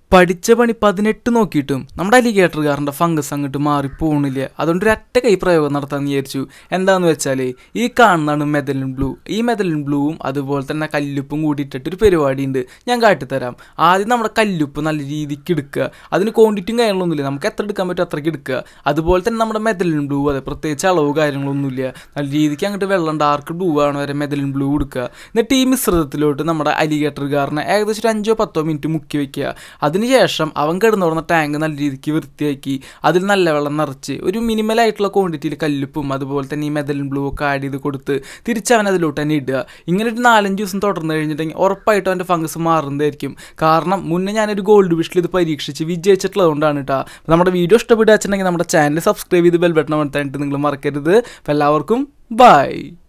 പഠിച്ച പണി പതിനെട്ട് നോക്കിയിട്ടും നമ്മുടെ അലിഗേറ്ററുകാരൻ്റെ ഫംഗസ് അങ്ങോട്ട് മാറിപ്പോണില്ല അതുകൊണ്ട് ഒരു ഒറ്റ കൈ പ്രയോഗം നടത്താമെന്ന് വിചാരിച്ചു എന്താന്ന് വെച്ചാൽ ഈ കാണുന്നതാണ് മെതലിൻ ബ്ലൂ ഈ മെതലിൻ ബ്ലൂവും അതുപോലെ തന്നെ കല്ലുപ്പും കൂടിയിട്ടിട്ട് ഒരു പരിപാടി ഉണ്ട് ഞാൻ കാട്ടിത്തരാം ആദ്യം നമ്മുടെ കല്ലുപ്പ് നല്ല രീതിക്ക് എടുക്കുക അതിന് ക്വാണ്ടിറ്റിയും കാര്യങ്ങളൊന്നുമില്ല നമുക്ക് എത്ര എടുക്കാൻ പറ്റും അത്രയ്ക്ക് എടുക്കുക അതുപോലെ തന്നെ നമ്മുടെ മെതലിൻ ബ്ലൂ അതെ പ്രത്യേകിച്ച് അളവ് കാര്യങ്ങളൊന്നുമില്ല നല്ല രീതിക്ക് അങ്ങോട്ട് വെള്ളം ഡാർക്ക് ബ്ലൂ ആണ് വരെ മെതലിൻ ബ്ലൂ എടുക്കുക എന്നിട്ട് ഈ മിശ്രിതത്തിലോട്ട് നമ്മുടെ അലിഗേറ്ററുകാരനെ ഏകദേശം ഒരു അഞ്ചോ പത്തോ മിനിറ്റ് മുക്കി വെക്കുക അതിനുശേഷം അവൻ കിടന്നു തുറന്ന ടാങ്ക് നല്ല രീതിക്ക് വൃത്തിയാക്കി അതിൽ നല്ല വെള്ളം നിറച്ച് ഒരു മിനിമൽ ആയിട്ടുള്ള ക്വാണ്ടിറ്റിയിൽ കല്ലുപ്പും അതുപോലെ തന്നെ ഈ മെതലിൻ ബ്ലൂ ഒക്കെ ആഡ് ചെയ്ത് കൊടുത്ത് തിരിച്ച് അവൻ അതിലോട്ട് തന്നെ ഇടുക ഇങ്ങനെ ഒരു നാലഞ്ച് ദിവസം തുടർന്ന് കഴിഞ്ഞിട്ടുണ്ടെങ്കിൽ ഉറപ്പായിട്ടും അവൻ്റെ ഫംഗസ് മാറുന്നതായിരിക്കും കാരണം മുന്നേ ഞാനൊരു ഗോൾഡ് വിഷിൽ ഇത് പരീക്ഷിച്ച് വിജയിച്ചിട്ടുള്ളത് കൊണ്ടാണ് കേട്ടോ നമ്മുടെ വീഡിയോ ഇഷ്ടപ്പെട്ട് വെച്ചിട്ടുണ്ടെങ്കിൽ നമ്മുടെ ചാനൽ സബ്സ്ക്രൈബ് ചെയ്ത് ബെൽ ബട്ടൺ അമർത്താനായിട്ട് നിങ്ങൾ മറക്കരുത് അപ്പോൾ എല്ലാവർക്കും ബൈ